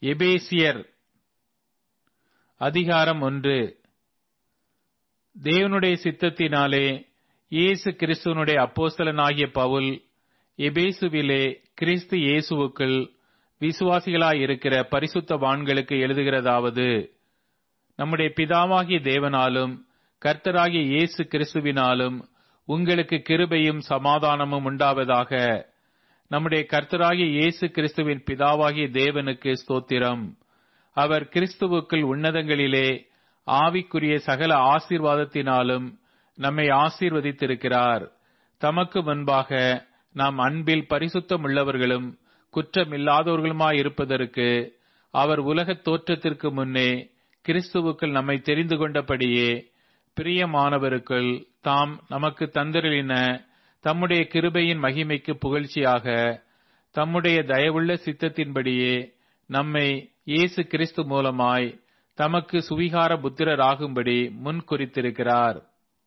எபேசியர் அதிகாரம் ஒன்று தேவனுடைய சித்தத்தினாலே இயேசு கிறிஸ்துவனுடைய அப்போஸ்தலனாகிய பவுல் எபேசுவிலே கிறிஸ்து இயேசுவுக்குள் விசுவாசிகளாயிருக்கிற பரிசுத்தவான்களுக்கு எழுதுகிறதாவது நம்முடைய பிதாவாகிய தேவனாலும் கர்த்தராகிய இயேசு கிறிஸ்துவினாலும் உங்களுக்கு கிருபையும் சமாதானமும் உண்டாவதாக நம்முடைய கர்த்தராகிய இயேசு கிறிஸ்துவின் பிதாவாகிய தேவனுக்கு ஸ்தோத்திரம் அவர் கிறிஸ்துவுக்குள் உன்னதங்களிலே ஆவிக்குரிய சகல ஆசீர்வாதத்தினாலும் நம்மை ஆசீர்வதித்திருக்கிறார் தமக்கு முன்பாக நாம் அன்பில் பரிசுத்தமுள்ளவர்களும் குற்றமில்லாதவர்களுமாயிருப்பதற்கு அவர் உலகத் தோற்றத்திற்கு முன்னே கிறிஸ்துவுக்குள் நம்மை தெரிந்து கொண்டபடியே பிரியமானவருக்குள் தாம் நமக்கு தந்தருளின தம்முடைய கிருபையின் மகிமைக்கு புகழ்ச்சியாக தம்முடைய தயவுள்ள சித்தத்தின்படியே நம்மை இயேசு கிறிஸ்து மூலமாய் தமக்கு சுவிகார புத்திரராகும்படி முன் குறித்திருக்கிறார்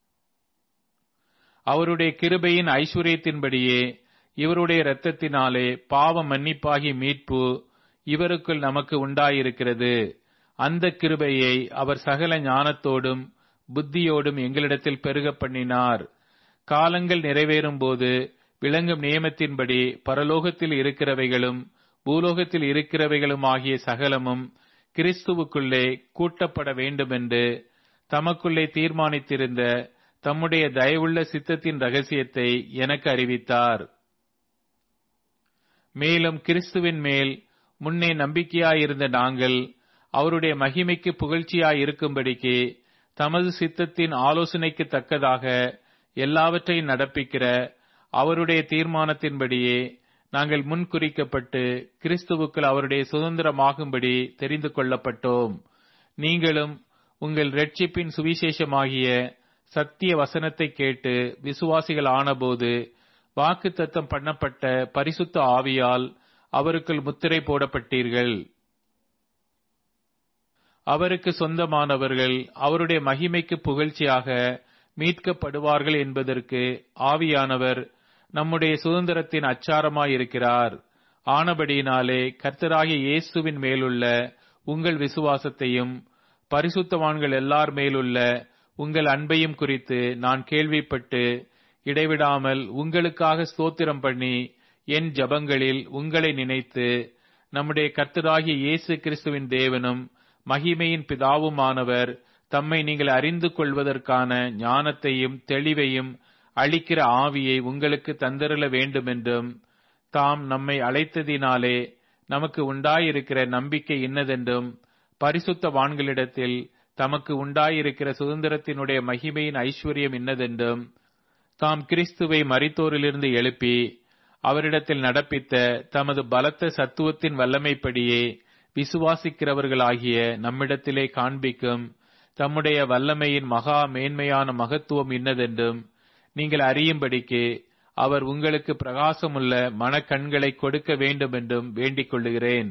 அவருடைய கிருபையின் ஐஸ்வர்யத்தின்படியே இவருடைய இரத்தத்தினாலே பாவ மன்னிப்பாகி மீட்பு இவருக்குள் நமக்கு உண்டாயிருக்கிறது அந்த கிருபையை அவர் சகல ஞானத்தோடும் புத்தியோடும் எங்களிடத்தில் பெருக பண்ணினார் காலங்கள் நிறைவேறும் போது விளங்கும் நியமத்தின்படி பரலோகத்தில் இருக்கிறவைகளும் பூலோகத்தில் இருக்கிறவைகளும் ஆகிய சகலமும் கிறிஸ்துவுக்குள்ளே கூட்டப்பட வேண்டுமென்று தமக்குள்ளே தீர்மானித்திருந்த தம்முடைய தயவுள்ள சித்தத்தின் ரகசியத்தை எனக்கு அறிவித்தார் மேலும் கிறிஸ்துவின் மேல் முன்னே நம்பிக்கையாயிருந்த நாங்கள் அவருடைய மகிமைக்கு புகழ்ச்சியாயிருக்கும்படிக்கு தமது சித்தத்தின் ஆலோசனைக்கு தக்கதாக எல்லாவற்றையும் நடப்பிக்கிற அவருடைய தீர்மானத்தின்படியே நாங்கள் முன்குறிக்கப்பட்டு கிறிஸ்துவுக்குள் அவருடைய சுதந்திரமாகும்படி தெரிந்து கொள்ளப்பட்டோம் நீங்களும் உங்கள் ரட்சிப்பின் சுவிசேஷமாகிய சத்திய வசனத்தை கேட்டு விசுவாசிகள் ஆனபோது வாக்கு தத்தம் பண்ணப்பட்ட பரிசுத்த ஆவியால் அவருக்குள் முத்திரை போடப்பட்டீர்கள் அவருக்கு சொந்தமானவர்கள் அவருடைய மகிமைக்கு புகழ்ச்சியாக மீட்கப்படுவார்கள் என்பதற்கு ஆவியானவர் நம்முடைய சுதந்திரத்தின் அச்சாரமாயிருக்கிறார் ஆனபடியினாலே கர்த்தராகிய இயேசுவின் மேலுள்ள உங்கள் விசுவாசத்தையும் பரிசுத்தவான்கள் எல்லார் மேலுள்ள உங்கள் அன்பையும் குறித்து நான் கேள்விப்பட்டு இடைவிடாமல் உங்களுக்காக ஸ்தோத்திரம் பண்ணி என் ஜபங்களில் உங்களை நினைத்து நம்முடைய கர்த்தராகிய இயேசு கிறிஸ்துவின் தேவனும் மகிமையின் பிதாவுமானவர் தம்மை நீங்கள் அறிந்து கொள்வதற்கான ஞானத்தையும் தெளிவையும் அளிக்கிற ஆவியை உங்களுக்கு தந்தருள வேண்டுமென்றும் தாம் நம்மை அழைத்ததினாலே நமக்கு உண்டாயிருக்கிற நம்பிக்கை இன்னதென்றும் பரிசுத்த வான்களிடத்தில் தமக்கு உண்டாயிருக்கிற சுதந்திரத்தினுடைய மகிமையின் ஐஸ்வர்யம் இன்னதென்றும் தாம் கிறிஸ்துவை மரித்தோரிலிருந்து எழுப்பி அவரிடத்தில் நடப்பித்த தமது பலத்த சத்துவத்தின் வல்லமைப்படியே விசுவாசிக்கிறவர்களாகிய நம்மிடத்திலே காண்பிக்கும் தம்முடைய வல்லமையின் மகா மேன்மையான மகத்துவம் இன்னதென்றும் நீங்கள் அறியும்படிக்கு அவர் உங்களுக்கு பிரகாசமுள்ள மனக்கண்களை கொடுக்க வேண்டும் என்றும் வேண்டிக் கொள்ளுகிறேன்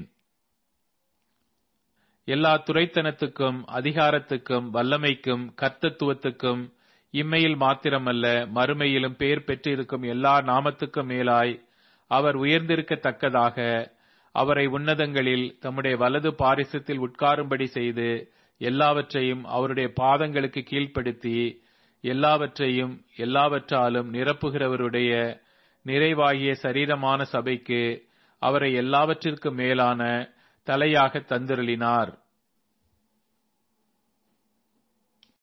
எல்லா துறைத்தனத்துக்கும் அதிகாரத்துக்கும் வல்லமைக்கும் கர்த்தத்துவத்துக்கும் இம்மையில் மாத்திரமல்ல மறுமையிலும் பேர் பெற்றிருக்கும் எல்லா நாமத்துக்கும் மேலாய் அவர் உயர்ந்திருக்கத்தக்கதாக அவரை உன்னதங்களில் தம்முடைய வலது பாரிசத்தில் உட்காரும்படி செய்து எல்லாவற்றையும் அவருடைய பாதங்களுக்கு கீழ்ப்படுத்தி எல்லாவற்றையும் எல்லாவற்றாலும் நிரப்புகிறவருடைய நிறைவாகிய சரீரமான சபைக்கு அவரை எல்லாவற்றிற்கும் மேலான தலையாக தந்திருளினார்